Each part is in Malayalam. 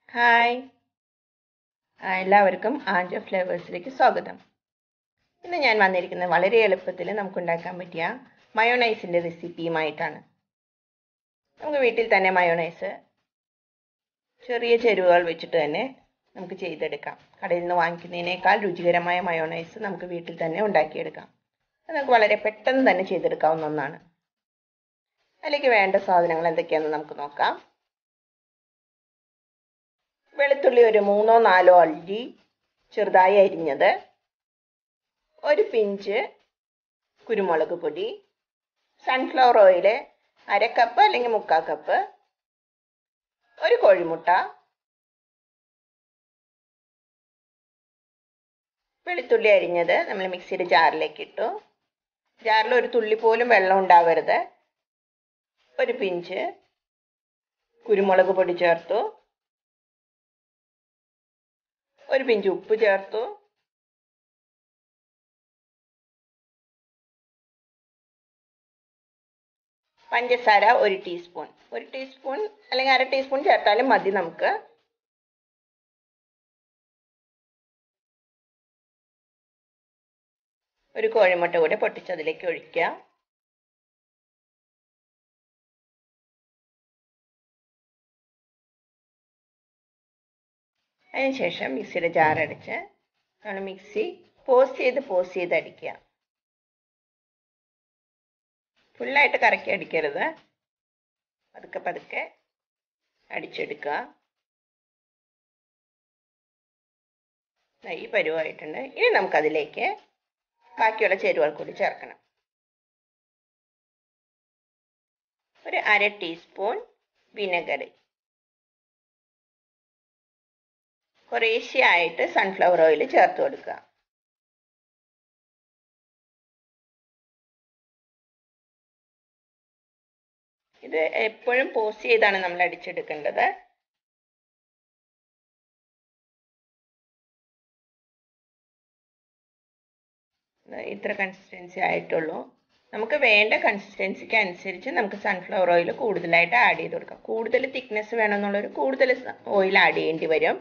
ഹായ് ആ, എല്ലാവർക്കും ആൻഡ് ഫ്ലേവേഴ്സിലേക്ക് സ്വാഗതം ഇന്ന് ഞാൻ വന്നിരിക്കുന്നത് വളരെ എളുപ്പത്തിൽ നമുക്ക് ഉണ്ടാക്കാൻ പറ്റിയ മയോണൈസിൻ്റെ റെസിപ്പിയുമായിട്ടാണ് നമുക്ക് വീട്ടിൽ തന്നെ മയോണൈസ് ചെറിയ ചേരുവകൾ വെച്ചിട്ട് തന്നെ നമുക്ക് ചെയ്തെടുക്കാം കടയിൽ നിന്ന് വാങ്ങിക്കുന്നതിനേക്കാൾ രുചികരമായ മയോണൈസ് നമുക്ക് വീട്ടിൽ തന്നെ ഉണ്ടാക്കിയെടുക്കാം അത് നമുക്ക് വളരെ പെട്ടെന്ന് തന്നെ ചെയ്തെടുക്കാവുന്ന ഒന്നാണ് അതിലേക്ക് വേണ്ട സാധനങ്ങൾ എന്തൊക്കെയാണെന്ന് നമുക്ക് നോക്കാം വെളുത്തുള്ളി ഒരു മൂന്നോ നാലോ അല്ലി ചെറുതായി അരിഞ്ഞത് ഒരു പിഞ്ച് കുരുമുളക് പൊടി സൺഫ്ലവർ ഓയിൽ അര കപ്പ് അല്ലെങ്കിൽ മുക്കാൽ കപ്പ് ഒരു കോഴിമുട്ട വെളുത്തുള്ളി അരിഞ്ഞത് നമ്മൾ മിക്സിയുടെ ജാറിലേക്ക് ഇട്ടു ജാറിൽ ഒരു തുള്ളി പോലും വെള്ളം ഉണ്ടാവരുത് ഒരു പിഞ്ച് കുരുമുളക് പൊടി ചേർത്തു ഒരു പിഞ്ച് ഉപ്പ് ചേർത്തു പഞ്ചസാര ഒരു ടീസ്പൂൺ ഒരു ടീസ്പൂൺ അല്ലെങ്കിൽ അര ടീസ്പൂൺ ചേർത്താലും മതി നമുക്ക് ഒരു കോഴിമുട്ട കൂടെ പൊട്ടിച്ചതിലേക്ക് ഒഴിക്കുക അതിനുശേഷം മിക്സിയുടെ ജാറടിച്ച് നമ്മൾ മിക്സി പോസ് ചെയ്ത് പോസ് ചെയ്ത് അടിക്കുക ഫുള്ളായിട്ട് കറക്കി അടിക്കരുത് പതുക്കെ പതുക്കെ അടിച്ചെടുക്കുക ഈ പരുവായിട്ടുണ്ട് ഇനി നമുക്കതിലേക്ക് ബാക്കിയുള്ള ചേരുവകൾ കൂടി ചേർക്കണം ഒരു അര ടീസ്പൂൺ വിനെഗർ കുറേശ്ശെയായിട്ട് സൺഫ്ലവർ ഓയിൽ ചേർത്ത് കൊടുക്കുക ഇത് എപ്പോഴും പോസ്റ്റ് ചെയ്താണ് നമ്മൾ അടിച്ചെടുക്കേണ്ടത് ഇത്ര കൺസിസ്റ്റൻസി ആയിട്ടുള്ളൂ നമുക്ക് വേണ്ട കൺസിസ്റ്റൻസിക്ക് അനുസരിച്ച് നമുക്ക് സൺഫ്ലവർ ഓയിൽ കൂടുതലായിട്ട് ആഡ് ചെയ്ത് കൊടുക്കാം കൂടുതൽ തിക്നെസ് വേണമെന്നുള്ളൊരു കൂടുതൽ ഓയിൽ ആഡ് ചെയ്യേണ്ടി വരും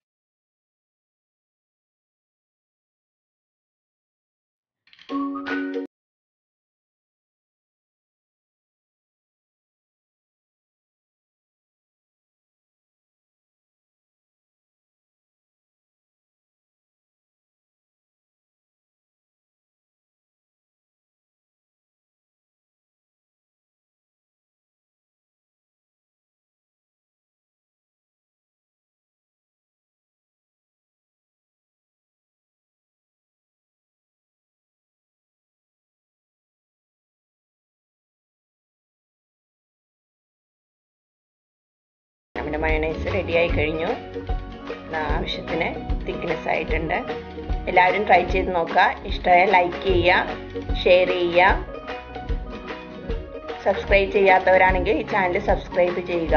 നമ്മുടെ മയണൈസ് റെഡിയായി കഴിഞ്ഞു ആവശ്യത്തിന് തിക്നെസ് ആയിട്ടുണ്ട് എല്ലാവരും ട്രൈ ചെയ്ത് നോക്കുക ഇഷ്ടമായ ലൈക്ക് ചെയ്യുക ഷെയർ ചെയ്യുക സബ്സ്ക്രൈബ് ചെയ്യാത്തവരാണെങ്കിൽ ഈ ചാനൽ സബ്സ്ക്രൈബ് ചെയ്യുക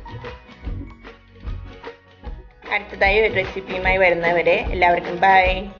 അടുത്തതായി ഒരു റെസിപ്പിയുമായി വരുന്നവരെ എല്ലാവർക്കും ബൈ